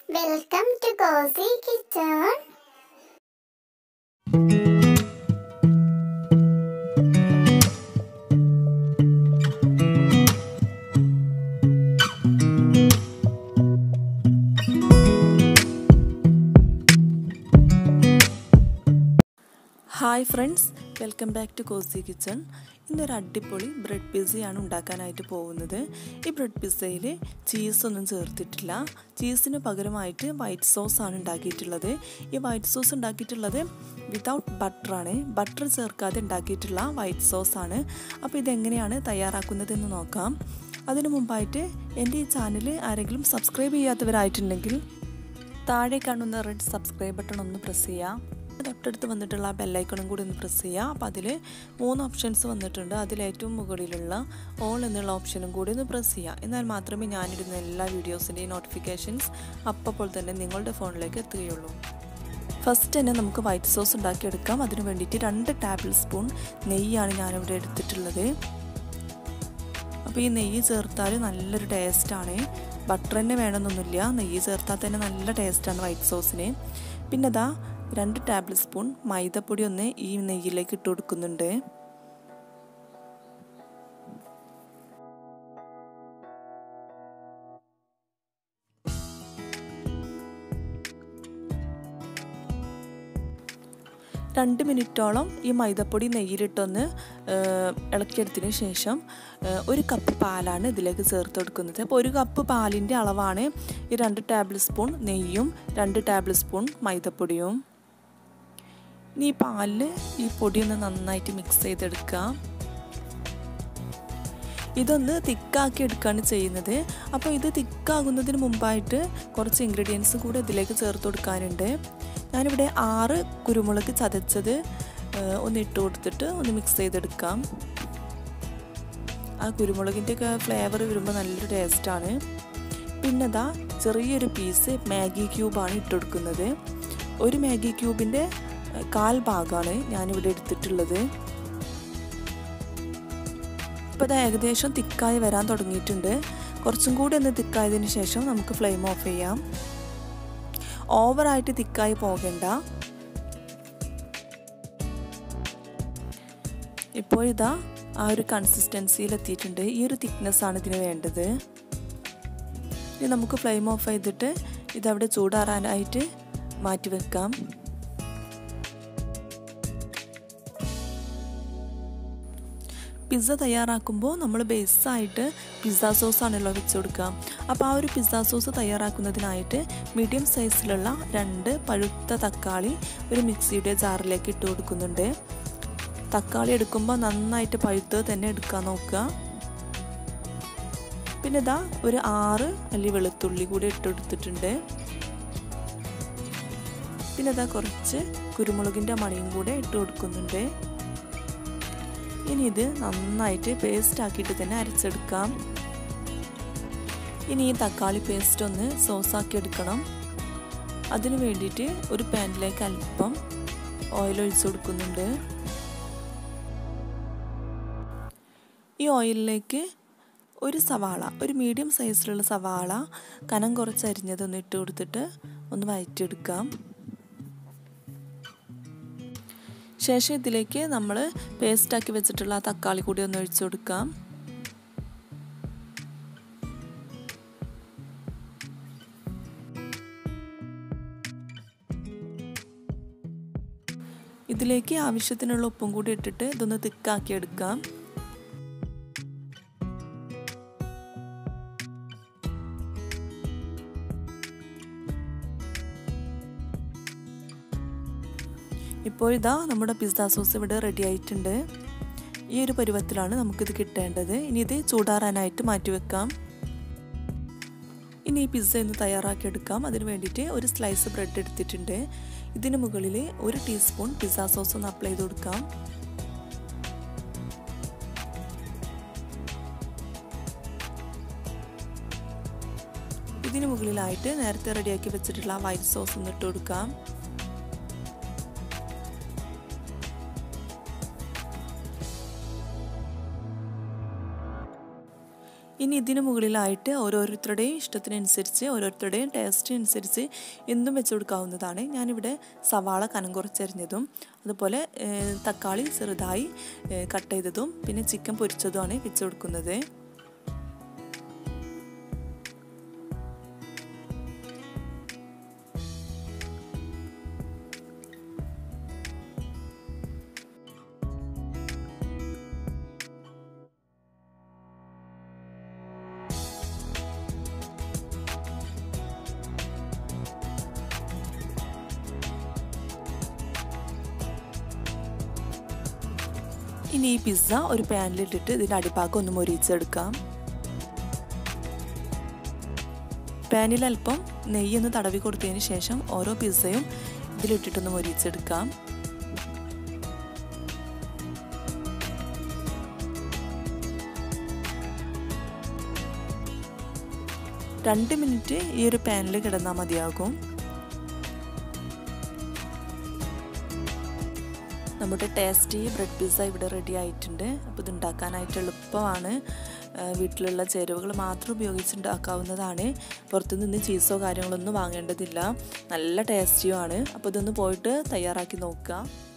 welcome to Cozy Kitchen hi friends welcome back to Cozy Kitchen ഇന്നൊരു അടിപൊളി bread പിസ്സയാണ് ഉണ്ടാക്കാനായിട്ട് പോകുന്നത് ഈ ബ്രെഡ് പിസ്സയിൽ ചീസൊന്നും ചേർത്തിട്ടില്ല ചീസിന് പകരമായിട്ട് വൈറ്റ് സോസാണ് ഉണ്ടാക്കിയിട്ടുള്ളത് ഈ വൈറ്റ് സോസ് ഉണ്ടാക്കിയിട്ടുള്ളത് വിതൗട്ട് ബട്ടറാണ് ബട്ടർ ചേർക്കാതെ ഉണ്ടാക്കിയിട്ടുള്ള വൈറ്റ് സോസാണ് അപ്പോൾ ഇതെങ്ങനെയാണ് തയ്യാറാക്കുന്നതെന്ന് നോക്കാം അതിനു മുമ്പായിട്ട് എൻ്റെ ഈ ചാനൽ ആരെങ്കിലും സബ്സ്ക്രൈബ് ചെയ്യാത്തവരായിട്ടുണ്ടെങ്കിൽ താഴെ കാണുന്ന റെഡ് സബ്സ്ക്രൈബ് ബട്ടൺ ഒന്ന് പ്രസ് ചെയ്യാം തൊട്ടടുത്ത് വന്നിട്ടുള്ള ആ ബെല്ലൈക്കണും കൂടി ഒന്ന് പ്രസ് ചെയ്യുക അപ്പോൾ അതിൽ മൂന്ന് ഓപ്ഷൻസ് വന്നിട്ടുണ്ട് അതിൽ ഏറ്റവും മുകളിലുള്ള ഓൾ എന്നുള്ള ഓപ്ഷനും കൂടി ഒന്ന് പ്രസ് ചെയ്യുക എന്നാൽ മാത്രമേ ഞാനിടുന്ന എല്ലാ വീഡിയോസിൻ്റെയും നോട്ടിഫിക്കേഷൻസ് അപ്പോൾ തന്നെ നിങ്ങളുടെ ഫോണിലേക്ക് എത്തുകയുള്ളൂ ഫസ്റ്റ് തന്നെ നമുക്ക് വൈറ്റ് സോസ് ഉണ്ടാക്കിയെടുക്കാം അതിന് വേണ്ടിയിട്ട് രണ്ട് ടേബിൾ സ്പൂൺ നെയ്യാണ് ഞാനിവിടെ എടുത്തിട്ടുള്ളത് അപ്പോൾ ഈ നെയ്യ് ചേർത്താൽ നല്ലൊരു ടേസ്റ്റാണ് ബട്ടർ തന്നെ വേണമെന്നൊന്നുമില്ല നെയ്യ് ചേർത്താൽ തന്നെ നല്ല ടേസ്റ്റാണ് വൈറ്റ് സോസിന് പിന്നെ അതാ രണ്ട് ടേബിൾ സ്പൂൺ മൈദപ്പൊടി ഒന്ന് ഈ നെയ്യിലേക്ക് ഇട്ട് കൊടുക്കുന്നുണ്ട് രണ്ട് മിനിറ്റോളം ഈ മൈദപ്പൊടി നെയ്യിലിട്ടൊന്ന് ഇളക്കിയെടുത്തതിന് ശേഷം ഒരു കപ്പ് പാലാണ് ഇതിലേക്ക് ചേർത്ത് കൊടുക്കുന്നത് അപ്പോൾ ഒരു കപ്പ് പാലിൻ്റെ അളവാണ് ഈ രണ്ട് ടേബിൾ സ്പൂൺ നെയ്യും രണ്ട് ടേബിൾ സ്പൂൺ മൈദപ്പൊടിയും ഇനി ഈ പാലിൽ ഈ പൊടി ഒന്ന് നന്നായിട്ട് മിക്സ് ചെയ്തെടുക്കാം ഇതൊന്ന് തിക്കാക്കി എടുക്കുകയാണ് ചെയ്യുന്നത് അപ്പോൾ ഇത് തിക്കാകുന്നതിന് മുമ്പായിട്ട് കുറച്ച് ഇൻഗ്രീഡിയൻസ് കൂടെ ഇതിലേക്ക് ചേർത്ത് കൊടുക്കാനുണ്ട് ഞാനിവിടെ ആറ് കുരുമുളക് ചതച്ചത് ഒന്ന് ഇട്ട് കൊടുത്തിട്ട് ഒന്ന് മിക്സ് ചെയ്തെടുക്കാം ആ കുരുമുളകിൻ്റെ ഒക്കെ ഫ്ലേവർ വരുമ്പോൾ നല്ലൊരു ടേസ്റ്റാണ് പിന്നെ അതാ ചെറിയൊരു പീസ് മാഗി ക്യൂബാണ് ഇട്ട് കൊടുക്കുന്നത് ഒരു മാഗി ക്യൂബിൻ്റെ കാൽ ഭാഗമാണ് ഞാനിവിടെ എടുത്തിട്ടുള്ളത് ഇപ്പോൾ ഇത് ഏകദേശം തിക്കായി വരാൻ തുടങ്ങിയിട്ടുണ്ട് കുറച്ചും കൂടി ഒന്ന് തിക്കായതിന് ശേഷം നമുക്ക് ഫ്ലെയിം ഓഫ് ചെയ്യാം ഓവറായിട്ട് തിക്കായി പോകണ്ട ഇപ്പോൾ ഇതാ ആ ഒരു കൺസിസ്റ്റൻസിയിൽ എത്തിയിട്ടുണ്ട് ഈ ഒരു തിക്നെസ് ആണ് ഇതിന് വേണ്ടത് ഇനി നമുക്ക് ഫ്ലെയിം ഓഫ് ചെയ്തിട്ട് ഇതവിടെ ചൂടാറാനായിട്ട് മാറ്റി വെക്കാം പിസ്സ തയ്യാറാക്കുമ്പോൾ നമ്മൾ ബേസായിട്ട് പിസ്സ സോസ് ആണല്ലോ വെച്ച് കൊടുക്കുക അപ്പോൾ ആ ഒരു പിസ്സ സോസ് തയ്യാറാക്കുന്നതിനായിട്ട് മീഡിയം സൈസിലുള്ള രണ്ട് പഴുത്ത തക്കാളി ഒരു മിക്സിയുടെ ജാറിലേക്ക് ഇട്ട് കൊടുക്കുന്നുണ്ട് തക്കാളി എടുക്കുമ്പോൾ നന്നായിട്ട് പഴുത്ത് തന്നെ എടുക്കാൻ നോക്കുക പിന്നെ ഇതാ ഒരു ആറ് അല്ലി വെളുത്തുള്ളി കൂടി ഇട്ടെടുത്തിട്ടുണ്ട് പിന്നെ ഇതാ കുറച്ച് കുരുമുളകിൻ്റെ മണിയും കൂടെ ഇട്ട് കൊടുക്കുന്നുണ്ട് ഇനി ഇത് നന്നായിട്ട് പേസ്റ്റ് ആക്കിയിട്ട് തന്നെ അരച്ചെടുക്കാം ഇനി ഈ തക്കാളി പേസ്റ്റ് ഒന്ന് സോസാക്കി എടുക്കണം അതിന് വേണ്ടിയിട്ട് ഒരു പാനിലേക്ക് അല്പം ഓയിൽ ഒഴിച്ചു കൊടുക്കുന്നുണ്ട് ഈ ഓയിലിലേക്ക് ഒരു സവാള ഒരു മീഡിയം സൈസിലുള്ള സവാള കനം കുറച്ച് അരിഞ്ഞതൊന്ന് ഇട്ട് കൊടുത്തിട്ട് ഒന്ന് വഴറ്റിയെടുക്കാം ശേഷം ഇതിലേക്ക് നമ്മൾ പേസ്റ്റാക്കി വെച്ചിട്ടുള്ള തക്കാളി കൂടി ഒന്ന് ഒഴിച്ചു കൊടുക്കാം ഇതിലേക്ക് ആവശ്യത്തിനുള്ള ഉപ്പും കൂടി ഇട്ടിട്ട് ഇതൊന്ന് തിക്കാക്കി എടുക്കാം ഇപ്പോൾ ഇതാ നമ്മുടെ പിസ്സ സോസ് ഇവിടെ റെഡി ആയിട്ടുണ്ട് ഈ ഒരു പരുവത്തിലാണ് നമുക്കിത് കിട്ടേണ്ടത് ഇനി ഇത് ചൂടാറാനായിട്ട് മാറ്റി വെക്കാം ഇനി ഈ പിസ്സ ഒന്ന് തയ്യാറാക്കിയെടുക്കാം അതിന് വേണ്ടിയിട്ട് ഒരു സ്ലൈസ് ബ്രെഡ് എടുത്തിട്ടുണ്ട് ഇതിന് മുകളിൽ ഒരു ടീസ്പൂൺ പിസ്സ സോസ് ഒന്ന് അപ്ലൈ ചെയ്ത് കൊടുക്കാം ഇതിന് മുകളിലായിട്ട് നേരത്തെ റെഡിയാക്കി വെച്ചിട്ടുള്ള വൈറ്റ് സോസ് ഒന്ന് ഇട്ട് കൊടുക്കാം ഇനി ഇനി ഇതിന് മുകളിലായിട്ട് ഓരോരുത്തരുടെയും ഇഷ്ടത്തിനനുസരിച്ച് ഓരോരുത്തരുടെയും ടേസ്റ്റ് അനുസരിച്ച് എന്തും വെച്ച് കൊടുക്കാവുന്നതാണ് ഞാനിവിടെ സവാള കനം കുറച്ചരിഞ്ഞതും അതുപോലെ തക്കാളി ചെറുതായി കട്ട് ചെയ്തതും പിന്നെ ചിക്കൻ പൊരിച്ചതുമാണ് വെച്ച് കൊടുക്കുന്നത് ഇനി ഈ പിസ്സ ഒരു പാനിലിട്ടിട്ട് ഇതിൻ്റെ അടിപ്പാക്കം ഒന്ന് മൊരിച്ചെടുക്കാം പാനിൽ അല്പം നെയ്യൊന്ന് തടവി കൊടുത്തതിന് ശേഷം ഓരോ പിസ്സയും ഇതിലിട്ടിട്ടൊന്ന് മൊരിച്ചെടുക്കാം രണ്ട് മിനിറ്റ് ഈ ഒരു പാനിൽ കിടന്നാൽ മതിയാകും നമ്മുടെ ടേസ്റ്റി ബ്രെഡ് പിസ്സ ഇവിടെ റെഡി ആയിട്ടുണ്ട് അപ്പോൾ ഇത് ഉണ്ടാക്കാനായിട്ട് എളുപ്പമാണ് വീട്ടിലുള്ള ചേരുവകൾ മാത്രം ഉപയോഗിച്ചുണ്ടാക്കാവുന്നതാണ് പുറത്തുനിന്ന് ചീസോ കാര്യങ്ങളൊന്നും വാങ്ങേണ്ടതില്ല നല്ല ടേസ്റ്റിയുമാണ് അപ്പോൾ ഇതൊന്ന് പോയിട്ട് തയ്യാറാക്കി നോക്കുക